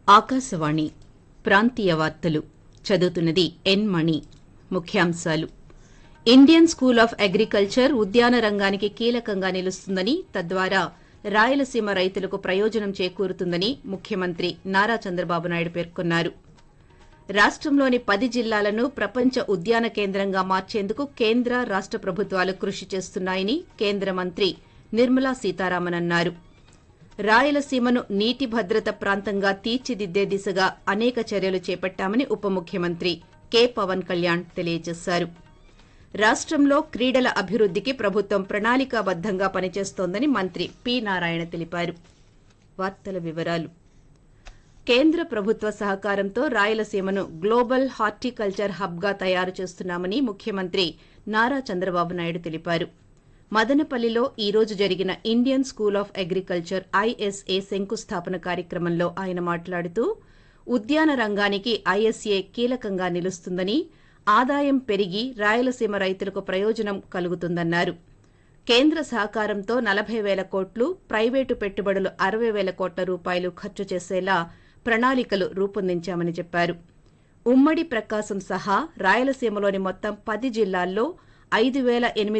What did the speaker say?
ఆకాశవాణి ప్రాంతీయ వార్తలు చదువుతున్నది ఎన్ మణి ముఖ్యాంశాలు ఇండియన్ స్కూల్ ఆఫ్ అగ్రికల్చర్ ఉద్యాన రంగానికి కీలకంగా నిలుస్తుందని తద్వారా రాయలసీమ రైతులకు ప్రయోజనం చేకూరుతుందని ముఖ్యమంత్రి నారా చంద్రబాబు నాయుడు పేర్కొన్నారు రాష్టంలోని పది జిల్లాలను ప్రపంచ ఉద్యాన కేంద్రంగా మార్చేందుకు కేంద్ర రాష్ట ప్రభుత్వాలు కృషి చేస్తున్నాయని కేంద్ర మంత్రి నిర్మలా సీతారామన్ అన్నారు రాయలసీమను నీటి భద్రత ప్రాంతంగా తీర్చిదిద్దే దిశగా అనేక చర్యలు చేపట్టామని ఉప ముఖ్యమంత్రి కె పవన్ కళ్యాణ్ తెలియజేశారు రాష్టంలో క్రీడల అభివృద్ధికి ప్రభుత్వం ప్రణాళికాబద్దంగా పనిచేస్తోందని మంత్రి పి నారాయణ తెలిపారు వార్తల వివరాలు కేంద్ర ప్రభుత్వ సహకారంతో రాయలసీమను గ్లోబల్ హార్టికల్చర్ హబ్గా తయారు చేస్తున్నామని ముఖ్యమంత్రి నారా చంద్రబాబు నాయుడు తెలిపారు మదనపల్లిలో ఈ రోజు జరిగిన Indian School of Agriculture ISA శంకుస్థాపన కార్యక్రమంలో ఆయన మాట్లాడుతూ ఉద్యాన రంగానికి ఐఎస్ఏ కీలకంగా నిలుస్తుందని ఆదాయం పెరిగి రాయలసీమ రైతులకు ప్రయోజనం కలుగుతుందన్నారు కేంద్ర సహకారంతో నలభై వేల కోట్లు ప్రైవేటు పెట్టుబడులు అరవై వేల కోట్ల రూపాయలు ఖర్చు చేసేలా ప్రణాళికలు రూపొందించామని చెప్పారు ఉమ్మడి ప్రకాశం సహా రాయలసీమలోని మొత్తం పది జిల్లాల్లో ఐదు వేల ఎనిమిది